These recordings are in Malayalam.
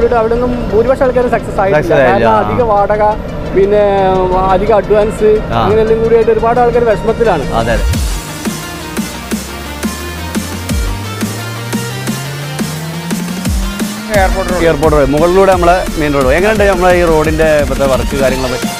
വീട് അവിടെ നിന്നും ഭൂരിപക്ഷം ആൾക്കാർ സക്സസ് ആയിട്ടില്ല Success ആയില്ല, കാരണം ആ. അധിക വാടക പിന്നെ അധിക അഡ്വാൻസ് ആ. അങ്ങനെയെല്ലാം കൂടിയായിട്ട് ഒരുപാട് ആൾക്കാർ വിഷമത്തിലാണ് അതെ അതെ എയർപോർട്ട് റോഡ് എയർപോർട്ട് റോഡ് മുകളിലൂടെ നമ്മളെ മെയിൻ റോഡ് എങ്ങനെയുണ്ട് നമ്മളെ ഈ റോഡിന്റെ ഇപ്പോഴത്തെ വർക്ക് കാര്യങ്ങളൊക്കെ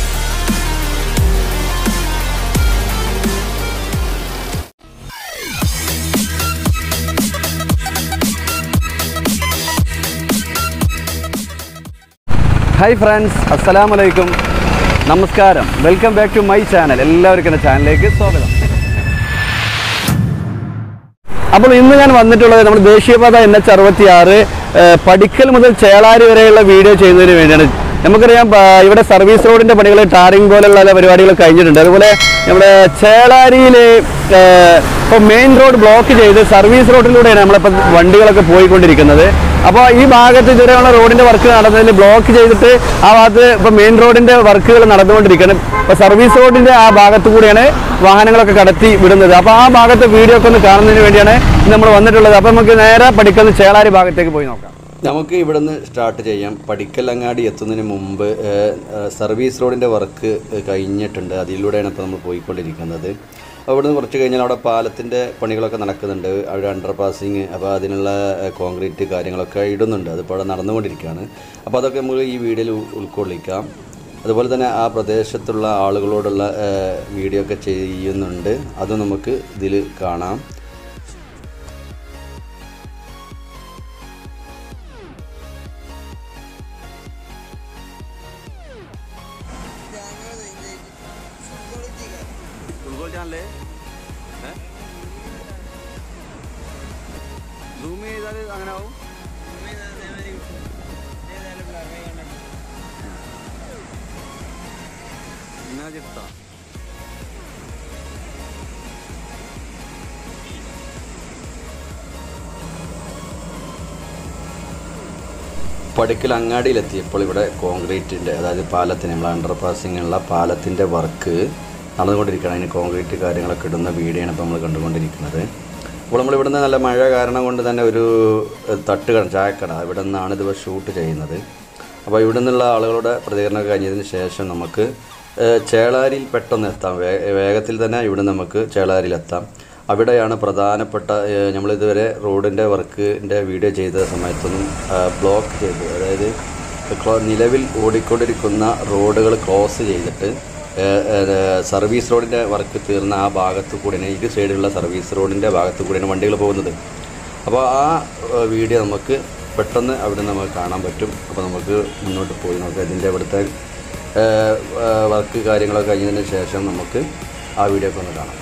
ഹായ് ഫ്രണ്ട്സ് അസ്സലാമു അലൈക്കും നമസ്കാരം welcome back to my channel എല്ലാവർക്കും എൻ്റെ ചാനലിലേക്ക് സ്വാഗതം അപ്പോൾ ഇന്ന് ഞാൻ വന്നിട്ടുള്ളത് നമ്മുടെ ദേശീയപാത എൻ എച്ച് അറുപത്തി ആറ് പടിക്കൽ മുതൽ ചേളാരി വരെയുള്ള വീഡിയോ ചെയ്യുന്നതിന് വേണ്ടിയാണ് നമുക്കറിയാം ആ, ഇവിടെ സർവീസ് റോഡിന്റെ പണികൾ ടാറിംഗ് പോലുള്ള പരിപാടികൾ കഴിഞ്ഞിട്ടുണ്ട് അതുപോലെ നമ്മുടെ ചേളാരിയിൽ ഇപ്പോൾ മെയിൻ റോഡ് ബ്ലോക്ക് ചെയ്ത് സർവീസ് റോഡിലൂടെയാണ് നമ്മളിപ്പോൾ വണ്ടികളൊക്കെ പോയിക്കൊണ്ടിരിക്കുന്നത് അപ്പോൾ ഈ ഭാഗത്ത് ഇതുവരെയുള്ള റോഡിന്റെ വർക്ക് നടന്നതിൽ ബ്ലോക്ക് ചെയ്തിട്ട് ആ ഭാഗത്ത് ഇപ്പോൾ മെയിൻ റോഡിന്റെ വർക്കുകൾ നടന്നുകൊണ്ടിരിക്കുകയാണ് ഇപ്പോൾ സർവീസ് റോഡിന്റെ ആ ഭാഗത്ത് കൂടിയാണ് വാഹനങ്ങളൊക്കെ കടത്തി വിടുന്നത് അപ്പോൾ ആ ഭാഗത്തെ വീഡിയോ ഒക്കെ ഒന്ന് കാണുന്നതിന് വേണ്ടിയാണ് ഇന്ന് നമ്മൾ വന്നിട്ടുള്ളത് അപ്പോൾ നമുക്ക് നേരെ പഠിക്കുന്ന ചേളാരി ഭാഗത്തേക്ക് പോയി നോക്കാം നമുക്ക് ഇവിടുന്ന് സ്റ്റാർട്ട് ചെയ്യാം പടിക്കലങ്ങാടി എത്തുന്നതിന് മുമ്പ് ഏഹ്, ഏഹ്, സർവീസ് റോഡിൻ്റെ വർക്ക് കഴിഞ്ഞിട്ടുണ്ട് അതിലൂടെയാണ് ഇപ്പോൾ നമ്മൾ പോയിക്കൊണ്ടിരിക്കുന്നത് അപ്പോൾ ഇവിടുന്ന് കുറച്ച് കഴിഞ്ഞാൽ അവിടെ പാലത്തിൻ്റെ പണികളൊക്കെ നടക്കുന്നുണ്ട് അവിടെ അണ്ടർ പാസിങ് അപ്പോൾ അതിനുള്ള ഏഹ്, കോൺക്രീറ്റ് കാര്യങ്ങളൊക്കെ ഇടുന്നുണ്ട് അതിപ്പോൾ അവിടെ നടന്നുകൊണ്ടിരിക്കുകയാണ് അപ്പോൾ അതൊക്കെ നമുക്ക് ഈ വീഡിയോയിൽ ഉ- ഉൾക്കൊള്ളിക്കാം അതുപോലെ തന്നെ ആ പ്രദേശത്തുള്ള ആളുകളോടുള്ള ഏഹ്, വീഡിയോ ഒക്കെ ചെയ്യുന്നുണ്ട് അതും നമുക്ക് ഇതിൽ കാണാം സൂം ചെയ്താൽ അങ്ങനെ ആവും ഇങ്ങനെ ചെറുത്താ പടുക്കൽ അങ്ങാടിയിലെത്തിയപ്പോൾ ഇവിടെ കോൺക്രീറ്റിൻ്റെ അതായത് പാലത്തിന് നമ്മൾ അണ്ടർ പാസിങ്ങുള്ള പാലത്തിൻ്റെ വർക്ക് നടന്നുകൊണ്ടിരിക്കുകയാണ് അതിന് കോൺക്രീറ്റ് കാര്യങ്ങളൊക്കെ ഇടുന്ന വീഡിയോയാണ് ഇപ്പോൾ നമ്മൾ കണ്ടുകൊണ്ടിരിക്കുന്നത് അപ്പോൾ നമ്മൾ ഇവിടുന്ന് നല്ല മഴ കാരണം കൊണ്ട് തന്നെ ഒരു ഏഹ്, തട്ടുകട ചായക്കട ഇവിടെ നിന്നാണ് ഇത് ഷൂട്ട് ചെയ്യുന്നത് അപ്പോൾ ഇവിടെ നിന്നുള്ള ആളുകളുടെ പ്രതികരണമൊക്കെ കഴിഞ്ഞതിന് ശേഷം നമുക്ക് ഏഹ്, ചേളാരിയിൽ പെട്ടെന്ന് എത്താം വേ വേഗത്തിൽ തന്നെ ഇവിടെ നമുക്ക് ചേളാരിയിലെത്താം അവിടെയാണ് പ്രധാനപ്പെട്ട ഏഹ്, നമ്മളിതുവരെ റോഡിൻ്റെ വർക്കിൻ്റെ വീഡിയോ ചെയ്ത സമയത്തൊന്നും ബ്ലോക്ക് ചെയ്തു അതായത് ക്ലോ- നിലവിൽ ഓടിക്കൊണ്ടിരിക്കുന്ന റോഡുകൾ ക്ലോസ് ചെയ്തിട്ട് ഏഹ്, ഏഹ്, സർവീസ് റോഡിൻ്റെ വർക്ക് തീർന്ന ആ ഭാഗത്തു കൂടിയാണ് ഇരു സൈഡിലുള്ള സർവീസ് റോഡിൻ്റെ ഭാഗത്തു കൂടിയാണ് വണ്ടികൾ പോകുന്നത് അപ്പോൾ ആ ഏഹ്, വീഡിയോ നമുക്ക് പെട്ടെന്ന് അവിടെ നമുക്ക് കാണാൻ പറ്റും അപ്പോൾ നമുക്ക് മുന്നോട്ട് പോയി നോക്കാം ഇതിൻ്റെ ഇവിടുത്തെ ഏഹ്, ഏഹ്, വർക്ക് കാര്യങ്ങളൊക്കെ കഴിഞ്ഞതിന് ശേഷം നമുക്ക് ആ വീഡിയോ ഒക്കെ ഒന്ന് കാണാം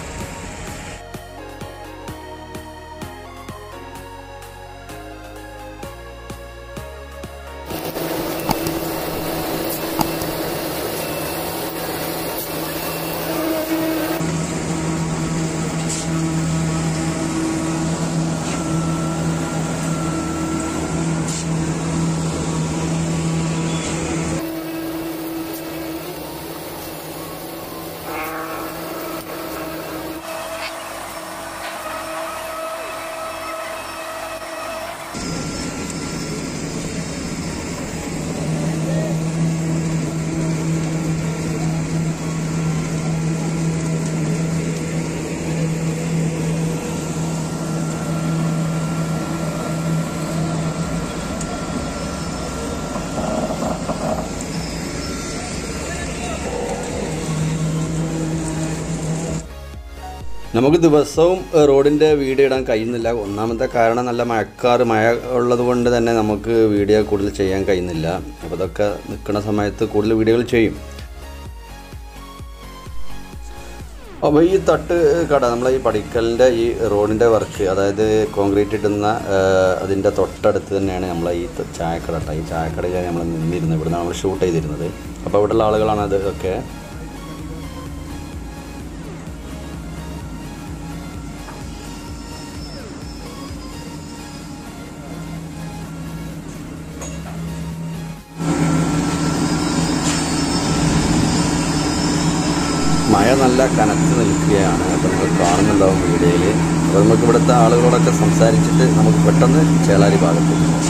നമുക്ക് ദിവസവും ഏഹ്, റോഡിൻ്റെ വീഡിയോ ഇടാൻ കഴിയുന്നില്ല ഒന്നാമത്തെ കാരണം നല്ല മഴക്കാറ് മഴ ഉള്ളത് കൊണ്ട് തന്നെ നമുക്ക് വീഡിയോ കൂടുതൽ ചെയ്യാൻ കഴിയുന്നില്ല അപ്പോൾ അതൊക്കെ നിൽക്കുന്ന സമയത്ത് കൂടുതൽ വീഡിയോകൾ ചെയ്യും അപ്പോൾ ഈ തട്ട് കട നമ്മളെ ഈ പടിക്കലിൻ്റെ ഈ റോഡിൻ്റെ വർക്ക് അതായത് കോൺക്രീറ്റ് ഇടുന്ന ഏഹ്, അതിൻ്റെ തൊട്ടടുത്ത് തന്നെയാണ് നമ്മളെ ഈ ത- ചായക്കട കേട്ടോ ഈ ചായക്കടയിലാണ് നമ്മൾ നിന്നിരുന്നത് ഇവിടെ നമ്മൾ ഷൂട്ട് ചെയ്തിരുന്നത് അപ്പോൾ ഇവിടെയുള്ള ആളുകളാണ് അതൊക്കെ മഴ നല്ല കനത്ത് നിൽക്കുകയാണ് അപ്പോൾ നിങ്ങൾ കാണുന്നുണ്ടാവും വീഡിയോയിൽ അപ്പോൾ നമുക്ക് ഇവിടുത്തെ ആളുകളോടൊക്കെ സംസാരിച്ചിട്ട് നമുക്ക് പെട്ടെന്ന് ചേളാരി ഭാഗത്തേക്ക് പോകാം നമ്മുടെ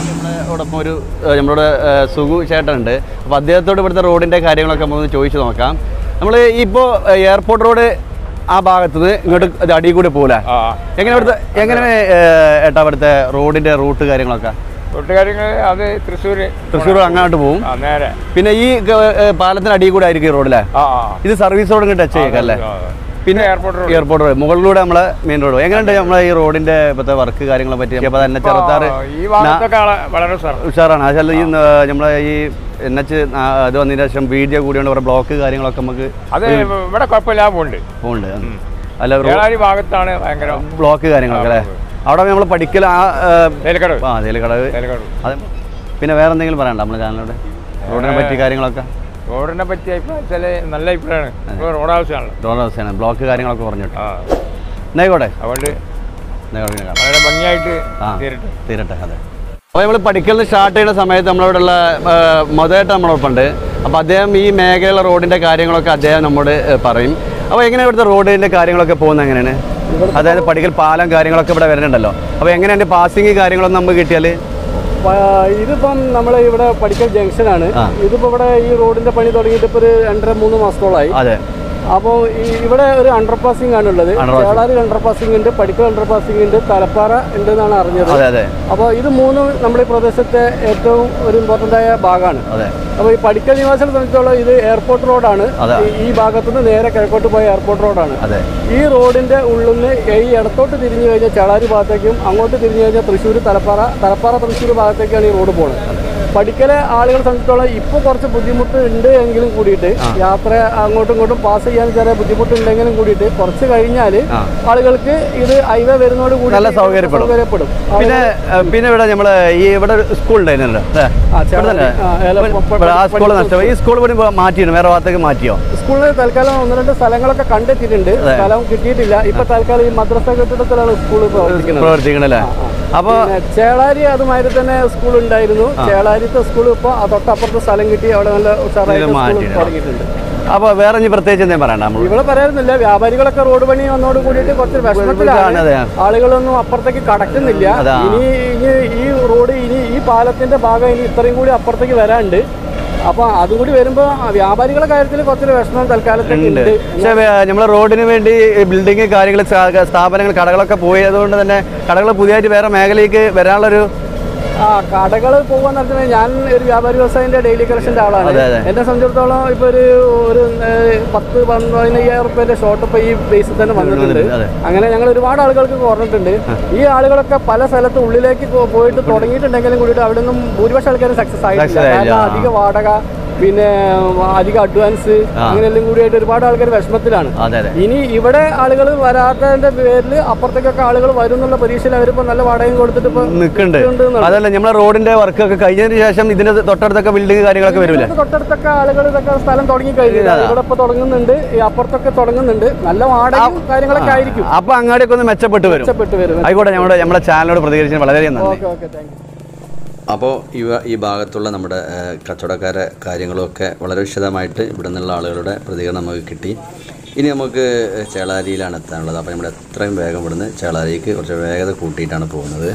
നമ്മളോടൊപ്പം ഒരു ഏഹ്, നമ്മളോട് ഏഹ്, സുഗു ചേട്ടനുണ്ട് അപ്പോൾ അദ്ദേഹത്തോട് ഇവിടുത്തെ റോഡിൻ്റെ കാര്യങ്ങളൊക്കെ നമുക്ക് ചോദിച്ചു നോക്കാം നമ്മൾ ഇപ്പോൾ എയർപോർട്ട് റോഡ് ആ ഭാഗത്ത് നിന്ന് ഇങ്ങോട്ട് ഇത് അടിയിൽ കൂടി പോകില്ല ആ എങ്ങനെ ഇവിടുത്തെ എങ്ങനെ ഏഹ്, ഏട്ടാ ഇവിടുത്തെ റോഡിൻ്റെ റൂട്ട് കാര്യങ്ങളൊക്കെ തൊട്ടുകാര്യങ്ങൾ അത് തൃശ്ശൂർ തൃശ്ശൂർ അങ്ങോട്ട് പോകും ആ നേരെ പിന്നെ ഈ ഗ- ഏഹ്, പാലത്തിന് അടിയിൽ കൂടെ ആയിരിക്കും ഈ റോഡിലെ ആ ആ ഇത് സർവീസ് റോഡ് ഇങ്ങോട്ട് ടച്ച് ചെയ്യേക്കാം അല്ലേ ആ. പിന്നെ എയർപോർട്ട് റോഡ്. എയർപോർട്ട് റോഡ് മുകളിലൂടെ നമ്മളെ മെയിൻ റോഡ് എങ്ങനെയുണ്ട് നമ്മളെ ഈ റോഡിന്റെ ഇപ്പോഴത്തെ വർക്ക് കാര്യങ്ങളെ പറ്റി അപ്പോൾ തന്നെ ചെറുത്താറ് ആ, ഈ ഭാഗത്തൊക്കെ ആളെ വളരെ സാർ ഉഷാറാണ് പക്ഷേ ഈ ന- നമ്മളെ ഈ എൻ എച്ച് അത് വന്നതിന് ശേഷം വീഡിയോ കൂടിയോണ്ട് കുറേ ബ്ലോക്ക് കാര്യങ്ങളൊക്കെ നമുക്ക് അത് ഇവിടെ കുഴപ്പമില്ലാതെ പോകുന്നുണ്ട് പോകുന്നുണ്ട് അല്ല ഏളാരി ഭാഗത്താണ് ഭയങ്കര ബ്ലോക്ക് കാര്യങ്ങളൊക്കെ അല്ലേ അവിടെ നമ്മൾ പഠിക്കൽ ആ തേലക്കടവ് ആ തേയിലക്കടവ് തേലക്കടവ് അത് പിന്നെ വേറെ എന്തെങ്കിലും പറയണ്ട നമ്മുടെ ചാനലിലൂടെ റോഡിനെ പറ്റി കാര്യങ്ങളൊക്കെ റോഡിനെ പറ്റി അഭിപ്രായം വെച്ചാൽ നല്ല അഭിപ്രായമാണ് ഇപ്പോൾ റോഡ് ആവശ്യമാണല്ലോ റോഡ് അവസ്ഥയാണ് ബ്ലോക്ക് കാര്യങ്ങളൊക്കെ പറഞ്ഞിട്ട് ആ എന്നായിക്കോട്ടെ അതുകൊണ്ട് എന്നായിക്കോട്ടെ കാണാം. വളരെ ഭംഗിയായിട്ട് ആ തീരട്ടെ തീരട്ടെ അതെ അപ്പോൾ നമ്മൾ പഠിക്കലിന് സ്റ്റാർട്ട് ചെയ്യുന്ന സമയത്ത് നമ്മളിവിടെയുള്ള മൊതലായിട്ട് നമ്മളോടൊപ്പം ഉണ്ട് അപ്പോൾ അദ്ദേഹം ഈ മേഖലയിലെ റോഡിൻ്റെ കാര്യങ്ങളൊക്കെ അദ്ദേഹം നമ്മോട് ഏഹ്, പറയും അപ്പോൾ എങ്ങനെ ഇവിടുത്തെ റോഡിൻ്റെ കാര്യങ്ങളൊക്കെ പോകുന്നത് എങ്ങനെയാണ് അതായത് പഠിക്കൽ പാലം കാര്യങ്ങളൊക്കെ ഇവിടെ വരുന്നുണ്ടല്ലോ അപ്പോൾ എങ്ങനെ എൻ്റെ പാസിങ് കാര്യങ്ങളൊന്നും നമുക്ക് കിട്ടിയാൽ പ- ഇതിപ്പം നമ്മൾ ഇവിടെ പഠിക്കൽ ജംഗ്ഷനാണ് ആ. ഇതിപ്പോ ഇവിടെ ഈ റോഡിന്റെ പണി തുടങ്ങിയിട്ട് ഇപ്പോൾ ഒരു രണ്ടര മൂന്ന് മാസത്തോളമായി അതെ അപ്പോൾ ഇവിടെ ഒരു അണ്ടർ പാസിംഗ് ആണ് ഉള്ളത് Under passing. Chelari under passing ഉണ്ട് പഠിക്കൽ അണ്ടർ പാസിംഗ് ഉണ്ട് തലപ്പാറ ഉണ്ട് എന്നാണ് അറിഞ്ഞത് അതെ അതെ അപ്പോൾ ഇത് മൂന്നും നമ്മുടെ ഈ പ്രദേശത്തെ ഏറ്റവും ഒരു ഇമ്പോർട്ടൻ്റ് ആയ ഭാഗമാണ് അതെ അപ്പോൾ ഈ പഠിക്കൽ നിവാസികളെ സംബന്ധിച്ചോളം ഇത് എയർപോർട്ട് റോഡാണ് അതെ. ഈ- ഈ ഭാഗത്തുനിന്ന് നേരെ കിഴക്കോട്ട് പോയ എയർപോർട്ട് റോഡാണ് അതെ ഈ റോഡിന്റെ ഉള്ളിൽ നിന്ന് ഈ ഇടത്തോട്ട് തിരിഞ്ഞു കഴിഞ്ഞാൽ ചളാരി ഭാഗത്തേക്കും അങ്ങോട്ട് തിരിഞ്ഞു കഴിഞ്ഞാൽ തൃശ്ശൂർ തലപ്പാറ തലപ്പാറ തൃശ്ശൂർ ഭാഗത്തേക്കാണ് ഈ റോഡ് പോകുന്നത് പഠിക്കലെ ആളുകളെ സംബന്ധിച്ചോളം ഇപ്പോൾ കുറച്ച് ബുദ്ധിമുട്ട് ഉണ്ട് എങ്കിലും കൂടിയിട്ട് യാത്ര അങ്ങോട്ടും ഇങ്ങോട്ടും പാസ് ചെയ്യാൻ ചെറിയ ബുദ്ധിമുട്ടുണ്ടെങ്കിലും കൂടിയിട്ട് കുറച്ച് കഴിഞ്ഞാൽ ആ. ആളുകൾക്ക് ഇത് ഹൈവേ വരുന്നതോട് കൂടി നല്ല സൗകര്യപ്പെടും. സൗകര്യപ്പെടും പിന്നെ ഏഹ്, പിന്നെ ഇവിടെ നമ്മൾ ഈ ഇവിടെ ഒരു സ്കൂൾ ഉണ്ടായിരുന്നല്ലോ അല്ലേ ആ, ഇവിടെ തന്നെ ആ, ഏല- ഇവിടെ ആ സ്കൂൾ നഷ്ടമായി ഈ സ്കൂൾ ഇവിടെ മാറ്റിയിരുന്നു വേറെ ഭാഗത്തേക്ക് മാറ്റിയോ സ്കൂളിൽ തൽക്കാലം ഒന്ന് രണ്ട് സ്ഥലങ്ങളൊക്കെ കണ്ടെത്തിയിട്ടുണ്ട് അതെ. സ്ഥലം കിട്ടിയിട്ടില്ല ഇപ്പൊ തൽക്കാലം ഈ മദ്രസ കെട്ടിടത്തിലാണ് സ്കൂൾ പ്രവർത്തിക്കുന്നത് പ്രവർത്തിക്കണല്ലേ അപ്പോൾ പിന്നെ ചേളാരി അതുമാതിരി തന്നെ സ്കൂൾ ഉണ്ടായിരുന്നു ചേളാരിത്തെ സ്കൂൾ ഇപ്പൊ ആ തൊട്ടപ്പുറത്ത് സ്ഥലം കിട്ടി അവിടെ നല്ല ഉഷാറായിട്ട് ഇത് സ്കൂൾ മാറ്റിയിട്ടുണ്ട്. തുടങ്ങിയിട്ടുണ്ട് അപ്പോൾ വേറെ ഇനി പ്രത്യേകിച്ച് എന്തെങ്കിലും പറയണ്ട നമ്മൾ ഇവിടെ പറയാറുന്നില്ല വ്യാപാരികളൊക്കെ റോഡ് പണി വന്നോട് കൂടിയിട്ട് കുറച്ച് വിഷമത്തിലാണ് അതെ. ആളുകളൊന്നും അപ്പുറത്തേക്ക് കടക്കുന്നില്ല അതാ. ഇനി ഇനി ഈ റോഡ് ഇനി ഈ പാലത്തിന്റെ ഭാഗം ഇനി ഇത്രയും കൂടി അപ്പുറത്തേക്ക് വരാണ്ട് അപ്പൊ അതും കൂടി വരുമ്പോ ആ വ്യാപാരികളുടെ കാര്യത്തിൽ കുറച്ചൊരു വിഷമം തൽക്കാലത്തേക്ക് ഉണ്ട് ഉണ്ട് പക്ഷേ നമ്മളെ റോഡിന് വേണ്ടി ബിൽഡിങ് കാര്യങ്ങൾ സ്ഥാപനങ്ങൾ കടകളൊക്കെ പോയതുകൊണ്ട് തന്നെ കടകൾ പുതിയതായിട്ട് വേറെ മേഖലയ്ക്ക് വരാനുള്ളൊരു ആ കടകൾ പോകാന്ന് പറഞ്ഞാൽ ഞാൻ ഒരു വ്യാപാരി വ്യവസായത്തിന്റെ ഡെയിലി കളക്ഷന്റെ ആളാണ് അതെ, അതെ. എന്നെ സംബന്ധിച്ചിടത്തോളം ഇപ്പൊ ഒരു ഒരു ഏഹ്, പത്ത് പതിനയ്യായിരം റുപ്യന്റെ ഷോട്ട് ഇപ്പൊ ഈ ബേസിൽ തന്നെ വന്നിട്ടുണ്ട് അതെ. അങ്ങനെ ഞങ്ങൾ ഒരുപാട് ആളുകൾക്ക് കുറഞ്ഞിട്ടുണ്ട് ഈ ആളുകളൊക്കെ പല സ്ഥലത്ത് ഉള്ളിലേക്ക് പോ- പോയിട്ട് തുടങ്ങിയിട്ടുണ്ടെങ്കിലും കൂടിയിട്ട് അവിടെ നിന്നും ഭൂരിപക്ഷം ആൾക്കാരും സക്സസ് ആയിട്ടില്ല Success ആയില്ല. കാരണം അധിക വാടക പിന്നെ അധിക അഡ്വാൻസ് അങ്ങനെയെല്ലാം കൂടിയായിട്ട് ഒരുപാട് ആൾക്കാർ വിഷമത്തിലാണ് അതെ അതെ ഇനി ഇവിടെ ആളുകൾ വരാത്തതിന്റെ പേരിൽ അപ്പുറത്തേക്കൊക്കെ ആളുകൾ വരും എന്നുള്ള പ്രതീക്ഷയിൽ അവരിപ്പോ നല്ല വാടകയും കൊടുത്തിട്ട് ഇപ്പൊ നിൽക്കുന്നുണ്ട് നിൽക്കുന്നുണ്ട് എന്നുള്ളത്. അതല്ല നമ്മളെ റോഡിന്റെ വർക്കൊക്കെ കഴിഞ്ഞതിന് ശേഷം ഇതിന് തൊട്ടടുത്തൊക്കെ ബിൽഡിംഗ് കാര്യങ്ങളൊക്കെ വരില്ലേ ഇതിനകത്ത് തൊട്ടടുത്തൊക്കെ ആളുകൾ ഇതൊക്കെ സ്ഥലം തുടങ്ങി കഴിഞ്ഞില്ല ഇവിടെ ഇപ്പൊ തുടങ്ങുന്നുണ്ട് ഈ അപ്പുറത്തൊക്കെ തുടങ്ങുന്നുണ്ട് നല്ല വാടകയും കാര്യങ്ങളൊക്കെ ആയിരിക്കും അപ്പൊ അങ്ങാടിയൊക്കെ ഒന്ന് മെച്ചപ്പെട്ട് വരും മെച്ചപ്പെട്ട് വരും ആയിക്കോട്ടെ നമ്മുടെ നമ്മുടെ ചാനലിനോട് പ്രതികരിച്ചതിന് വളരെയധികം നന്ദി ഓക്കെ ഓക്കെ താങ്ക് യു അപ്പോൾ ഇവ ഈ ഭാഗത്തുള്ള നമ്മുടെ ഏഹ്, കച്ചവടക്കാരെ കാര്യങ്ങളുമൊക്കെ വളരെ വിശദമായിട്ട് ഇവിടെ നിന്നുള്ള ആളുകളുടെ പ്രതികരണം നമുക്ക് കിട്ടി ഇനി നമുക്ക് ചേളാരിയിലാണ് എത്താനുള്ളത് അപ്പോൾ നമ്മൾ എത്രയും വേഗം ഇവിടുന്ന് ചേളാരിക്ക് കുറച്ച് വേഗത കൂട്ടിയിട്ടാണ് പോകുന്നത്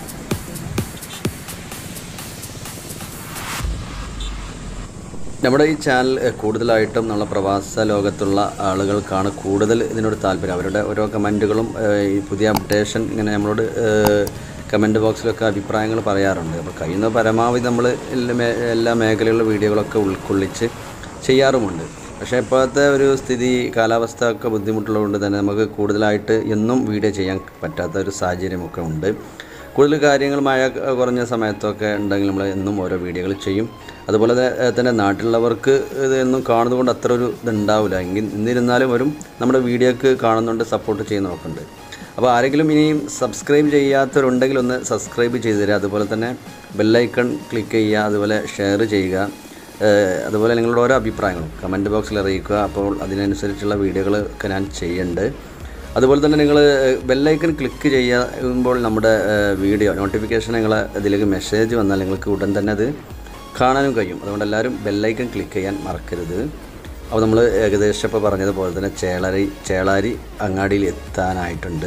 നമ്മുടെ ഈ ചാനൽ ഏഹ്, കൂടുതലായിട്ടും നമ്മളെ പ്രവാസ ലോകത്തുള്ള ആളുകൾക്കാണ് കൂടുതൽ ഇതിനോട് താല്പര്യം അവരുടെ ഓരോ കമൻറ്റുകളും ഈ പുതിയ അപ്ഡേഷൻ ഇങ്ങനെ നമ്മളോട് കമൻറ്റ് ബോക്സിലൊക്കെ അഭിപ്രായങ്ങൾ പറയാറുണ്ട് അപ്പോൾ കഴിയുന്ന പരമാവധി നമ്മൾ എല്ലാ മേ എല്ലാ മേഖലകളിലെ വീഡിയോകളൊക്കെ ഉൾക്കൊള്ളിച്ച് ചെയ്യാറുമുണ്ട് പക്ഷേ ഇപ്പോഴത്തെ ഒരു സ്ഥിതി കാലാവസ്ഥ ഒക്കെ ബുദ്ധിമുട്ടുള്ളതുകൊണ്ട് തന്നെ നമുക്ക് കൂടുതലായിട്ട് എന്നും വീഡിയോ ചെയ്യാൻ പറ്റാത്ത ഒരു സാഹചര്യമൊക്കെ ഉണ്ട് കൂടുതൽ കാര്യങ്ങൾ മഴ കുറഞ്ഞ സമയത്തൊക്കെ ഉണ്ടെങ്കിൽ നമ്മൾ എന്നും ഓരോ വീഡിയോകൾ ചെയ്യും അതുപോലെ ത- തന്നെ നാട്ടിലുള്ളവർക്ക് ഇത് എന്നും കാണുന്നതുകൊണ്ട് അത്ര ഒരു ഇതുണ്ടാവില്ല എങ്കിൽ എന്നിരുന്നാലും വരും നമ്മുടെ വീഡിയോക്ക് കാണുന്നുണ്ട് സപ്പോർട്ട് ചെയ്യുന്നതൊക്കെ ഉണ്ട് അപ്പോൾ ആരെങ്കിലും ഇനിയും സബ്സ്ക്രൈബ് ചെയ്യാത്തവരുണ്ടെങ്കിൽ ഒന്ന് സബ്സ്ക്രൈബ് ചെയ്ത് തരിക അതുപോലെ തന്നെ ബെല്ലൈക്കൺ ക്ലിക്ക് ചെയ്യുക അതുപോലെ ഷെയർ ചെയ്യുക ഏഹ് അതുപോലെ നിങ്ങളുടെ ഓരോ അഭിപ്രായങ്ങളും കമൻറ്റ് ബോക്സിൽ അറിയിക്കുക അപ്പോൾ അതിനനുസരിച്ചുള്ള വീഡിയോകൾ ഒക്കെ ഞാൻ ചെയ്യുന്നുണ്ട് അതുപോലെ തന്നെ നിങ്ങൾ ബെല്ലൈക്കൺ ക്ലിക്ക് ചെയ്യുമ്പോൾ നമ്മുടെ ഏഹ് വീഡിയോ നോട്ടിഫിക്കേഷൻ നിങ്ങൾ ഇതിലേക്ക് മെസ്സേജ് വന്നാൽ നിങ്ങൾക്ക് ഉടൻ തന്നെ അത് കാണാനും കഴിയും അതുകൊണ്ട് എല്ലാവരും ബെല്ലൈക്കൺ ക്ലിക്ക് ചെയ്യാൻ മറക്കരുത് അപ്പോൾ നമ്മൾ ഏകദേശം ഇപ്പോൾ പറഞ്ഞതുപോലെ തന്നെ ചേളാരി ചേളാരി അങ്ങാടിയിൽ എത്താനായിട്ടുണ്ട്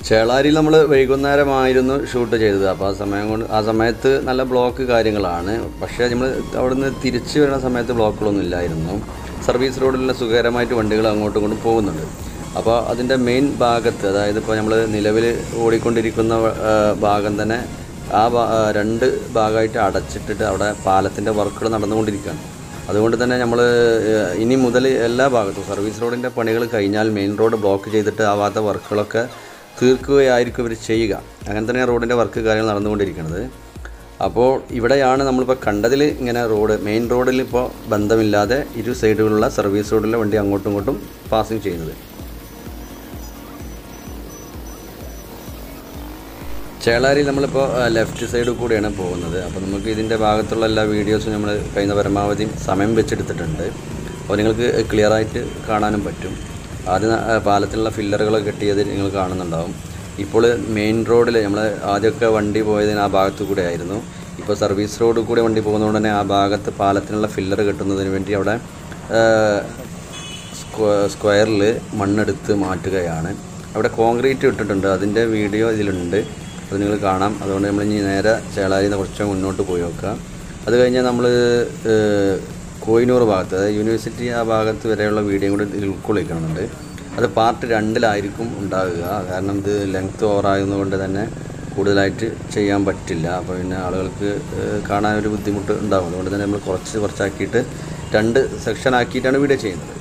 ചേളാരിയിൽ നമ്മൾ വൈകുന്നേരമായിരുന്നു ഷൂട്ട് ചെയ്തത് അപ്പോൾ ആ സമയം കൊണ്ട് ആ സമയത്ത് നല്ല ബ്ലോക്ക് കാര്യങ്ങളാണ് പക്ഷേ നമ്മൾ അവിടുന്ന് തിരിച്ചു വരുന്ന സമയത്ത് ബ്ലോക്കുകളൊന്നും ഇല്ലായിരുന്നു സർവീസ് റോഡിലുള്ള സുഖകരമായിട്ട് വണ്ടികൾ അങ്ങോട്ടും ഇങ്ങോട്ടും പോകുന്നുണ്ട് അപ്പോൾ അതിൻ്റെ മെയിൻ ഭാഗത്ത് അതായത് ഇപ്പോൾ നമ്മൾ നിലവിൽ ഓടിക്കൊണ്ടിരിക്കുന്ന ആ, ഭാഗം തന്നെ ആ ഭാ- ആ, രണ്ട് ഭാഗമായിട്ട് അടച്ചിട്ടിട്ട് അവിടെ പാലത്തിൻ്റെ വർക്കുകൾ നടന്നുകൊണ്ടിരിക്കുകയാണ് അതുകൊണ്ട് തന്നെ നമ്മൾ ഇനി മുതൽ എല്ലാ ഭാഗത്തും സർവീസ് റോഡിൻ്റെ പണികൾ കഴിഞ്ഞാൽ മെയിൻ റോഡ് ബ്ലോക്ക് ചെയ്തിട്ട് ആ ഭാഗത്തെ വർക്കുകളൊക്കെ തീർക്കുകയായിരിക്കും ഇവർ ചെയ്യുക അങ്ങനെ തന്നെ റോഡിൻ്റെ വർക്ക് കാര്യങ്ങൾ നടന്നുകൊണ്ടിരിക്കുന്നത് അപ്പോൾ ഇവിടെയാണ് നമ്മളിപ്പോൾ കണ്ടതിൽ ഇങ്ങനെ റോഡ് മെയിൻ റോഡിൽ ഇപ്പോൾ ബന്ധമില്ലാതെ ഇരു സൈഡുകളിലുള്ള സർവീസ് റോഡിലെ വണ്ടി അങ്ങോട്ടും ഇങ്ങോട്ടും പാസിങ് ചെയ്യുന്നത് ചേളാരിയിൽ നമ്മളിപ്പോൾ ലെഫ്റ്റ് സൈഡിൽ കൂടിയാണ് പോകുന്നത് അപ്പോൾ നമുക്ക് ഇതിൻ്റെ ഭാഗത്തുള്ള എല്ലാ വീഡിയോസും നമ്മൾ കഴിയുന്ന പരമാവധി സമയം വെച്ചെടുത്തിട്ടുണ്ട് അപ്പോൾ നിങ്ങൾക്ക് ക്ലിയർ ആയിട്ട് കാണാനും പറ്റും ആദ്യം ആ, പാലത്തിലുള്ള ഫില്ലറുകളൊക്കെ കെട്ടിയത് നിങ്ങൾ കാണുന്നുണ്ടാവും ഇപ്പോൾ മെയിൻ റോഡിൽ നമ്മൾ ആദ്യമൊക്കെ വണ്ടി പോയതിന് ആ ഭാഗത്തു കൂടെ ആയിരുന്നു ഇപ്പോൾ സർവീസ് റോഡ് കൂടെ വണ്ടി പോകുന്നതുകൊണ്ട് തന്നെ ആ ഭാഗത്ത് പാലത്തിനുള്ള ഫില്ലർ കെട്ടുന്നതിന് വേണ്ടി അവിടെ ആ, സ്ക്വ- സ്ക്വയറിൽ മണ്ണെടുത്ത് മാറ്റുകയാണ് അവിടെ കോൺക്രീറ്റ് ഇട്ടിട്ടുണ്ട് അതിൻ്റെ വീഡിയോ ഇതിലുണ്ട് അത് നിങ്ങൾ കാണാം അതുകൊണ്ട് നമ്മൾ ഇനി നേരെ ചേളാരിയിൽ നിന്ന് കുറച്ച് മുന്നോട്ട് പോയി നോക്കാം അത് കഴിഞ്ഞാൽ നമ്മൾ കോയിനൂർ ഭാഗത്ത് അതായത് യൂണിവേഴ്സിറ്റി ആ ഭാഗത്ത് വരെയുള്ള വീഡിയോ കൂടി ഇതിൽ ഉൾക്കൊള്ളിക്കുന്നുണ്ട് അത് പാർട്ട് രണ്ടിലായിരിക്കും ഉണ്ടാകുക കാരണം ഇത് ലെങ്ത് ഓവറായതുകൊണ്ട് തന്നെ കൂടുതലായിട്ട് ചെയ്യാൻ പറ്റില്ല അപ്പോൾ പിന്നെ ആളുകൾക്ക് ഏഹ്, കാണാൻ ഒരു ബുദ്ധിമുട്ട് ഉണ്ടാകും അതുകൊണ്ട് തന്നെ നമ്മൾ കുറച്ച് കുറച്ചാക്കിയിട്ട് രണ്ട് സെക്ഷൻ ആക്കിയിട്ടാണ് വീഡിയോ ചെയ്യുന്നത്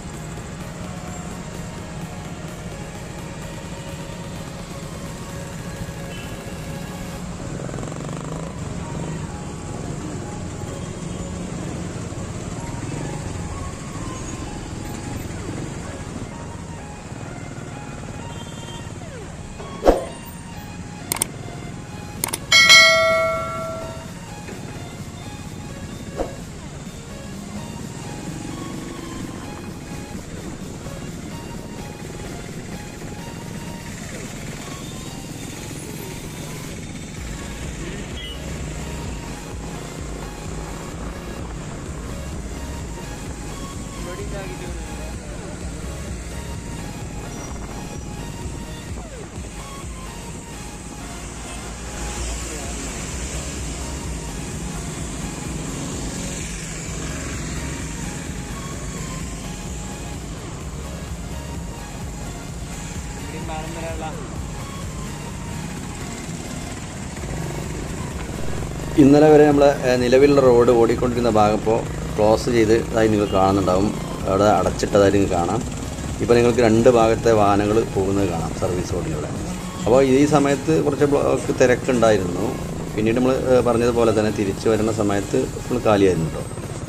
ഇന്നലെ വരെ നമ്മൾ നിലവിലുള്ള റോഡ് ഓടിക്കൊണ്ടിരുന്ന ഭാഗം ഇപ്പോൾ ക്ലോസ് ചെയ്ത് അതായി നിങ്ങൾ കാണുന്നുണ്ടാവും അവിടെ അടച്ചിട്ടതായിട്ട് നിങ്ങൾക്ക് കാണാം ഇപ്പോൾ നിങ്ങൾക്ക് രണ്ട് ഭാഗത്തെ വാഹനങ്ങൾ പോകുന്നത് കാണാം സർവീസ് റോഡിലൂടെ അപ്പോൾ ഈ സമയത്ത് കുറച്ച് ബ്ലോക്ക് തിരക്കുണ്ടായിരുന്നു പിന്നീട് നമ്മൾ പറഞ്ഞതുപോലെ തന്നെ തിരിച്ചു വരുന്ന സമയത്ത് ഫുൾ കാലിയായിരുന്നു കേട്ടോ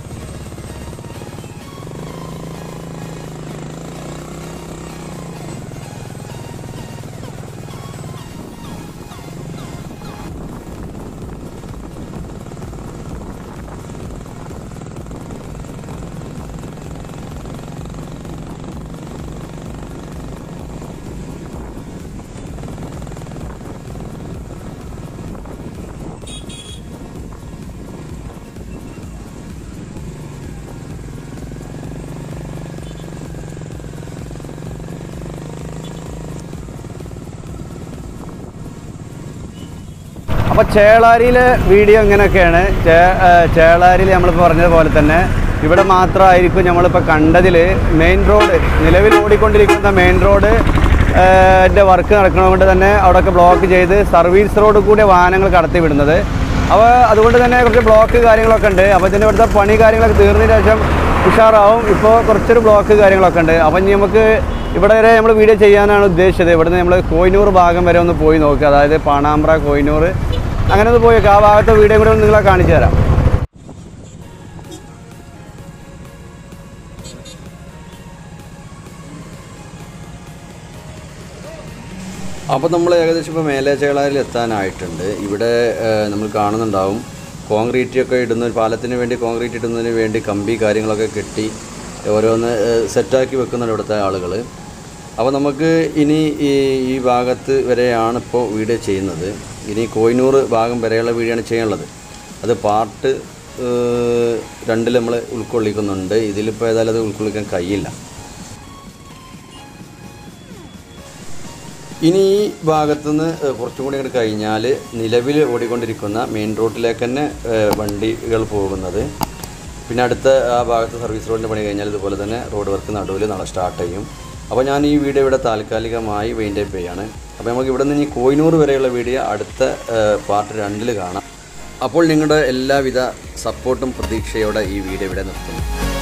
അപ്പോൾ ചേളാരിയിലെ വീഡിയോ ഇങ്ങനെയൊക്കെയാണ് ചേ ചേളാരിയിൽ നമ്മളിപ്പോൾ പറഞ്ഞതുപോലെ തന്നെ ഇവിടെ മാത്രമായിരിക്കും നമ്മളിപ്പോൾ കണ്ടതിൽ മെയിൻ റോഡ് നിലവിൽ ഓടിക്കൊണ്ടിരിക്കുന്ന മെയിൻ റോഡ് ൻ്റെ വർക്ക് നടക്കുന്നതുകൊണ്ട് തന്നെ അവിടെയൊക്കെ ബ്ലോക്ക് ചെയ്ത് സർവീസ് റോഡ് കൂടി വാഹനങ്ങൾ കടത്തി വിടുന്നത് അപ്പോൾ അതുകൊണ്ട് തന്നെ കുറച്ച് ബ്ലോക്ക് കാര്യങ്ങളൊക്കെ ഉണ്ട് അപ്പോൾ ഇതിൻ്റെ ഇവിടുത്തെ പണി കാര്യങ്ങളൊക്കെ തീർന്നതിന് ശേഷം ഉഷാറാവും ഇപ്പോൾ കുറച്ചൊരു ബ്ലോക്ക് കാര്യങ്ങളൊക്കെ ഉണ്ട് അപ്പോൾ ഇനി നമുക്ക് ഇവിടെ വരെ നമ്മൾ വീഡിയോ ചെയ്യാനാണ് ഉദ്ദേശിച്ചത് ഇവിടുന്ന് നമ്മൾ കോയിനൂർ ഭാഗം വരെ ഒന്ന് പോയി നോക്കുക അതായത് പാണാമ്പ്ര കോയിനൂർ അങ്ങനെ ഒന്ന് പോയി നോക്കുക ആ ഭാഗത്തെ വീഡിയോ കൂടെ ഒന്ന് നിങ്ങളെ കാണിച്ചു തരാം അപ്പോൾ നമ്മൾ ഏകദേശം ഇപ്പോൾ മേലേച്ചേളാരിൽ എത്താനായിട്ടുണ്ട് ഇവിടെ ഏഹ്, നമ്മൾ കാണുന്നുണ്ടാവും കോൺക്രീറ്റ് ഒക്കെ ഇടുന്ന ഒരു പാലത്തിന് വേണ്ടി കോൺക്രീറ്റ് ഇടുന്നതിന് വേണ്ടി കമ്പി കാര്യങ്ങളൊക്കെ കെട്ടി ഓരോന്ന് ഏഹ്, സെറ്റാക്കി വെക്കുന്നുണ്ട് ഇവിടുത്തെ ആളുകൾ അപ്പോൾ നമുക്ക് ഇനി ഈ ഈ ഭാഗത്ത് വരെയാണ് ഇപ്പോൾ വീഡിയോ ചെയ്യുന്നത് ഇനി കോയിനൂർ ഭാഗം വരെയുള്ള വീഡിയോ ആണ് ചെയ്യാനുള്ളത് അത് പാർട്ട് രണ്ടിൽ നമ്മൾ ഉൾക്കൊള്ളിക്കുന്നുണ്ട് ഇതിലിപ്പോൾ ഏതായാലും അത് ഉൾക്കൊള്ളിക്കാൻ കഴിയില്ല ഇനി ഈ ഭാഗത്തുനിന്ന് കുറച്ചും കൂടി അങ്ങോട്ട് കഴിഞ്ഞാൽ നിലവിൽ ഓടിക്കൊണ്ടിരിക്കുന്ന മെയിൻ റോഡിലേക്ക് തന്നെ ഏഹ്, വണ്ടികൾ പോകുന്നത് പിന്നെ അടുത്ത ആ ഭാഗത്ത് സർവീസ് റോഡിൻ്റെ പണി കഴിഞ്ഞാൽ ഇതുപോലെ തന്നെ റോഡ് വർക്ക് നടുവിൽ നാളെ സ്റ്റാർട്ട് ചെയ്യും അപ്പോൾ ഞാൻ ഈ വീഡിയോ ഇവിടെ താൽക്കാലികമായി വെയിൻ്റെ ചെയ്യാണ് അപ്പോൾ നമുക്ക് ഇവിടെ നിന്ന് ഇനി കോയിനൂർ വരെയുള്ള വീഡിയോ അടുത്ത ഏഹ്, പാർട്ട് രണ്ടിൽ കാണാം അപ്പോൾ നിങ്ങളുടെ എല്ലാവിധ സപ്പോർട്ടും പ്രതീക്ഷയോടെ ഈ വീഡിയോ ഇവിടെ നിർത്തുന്നു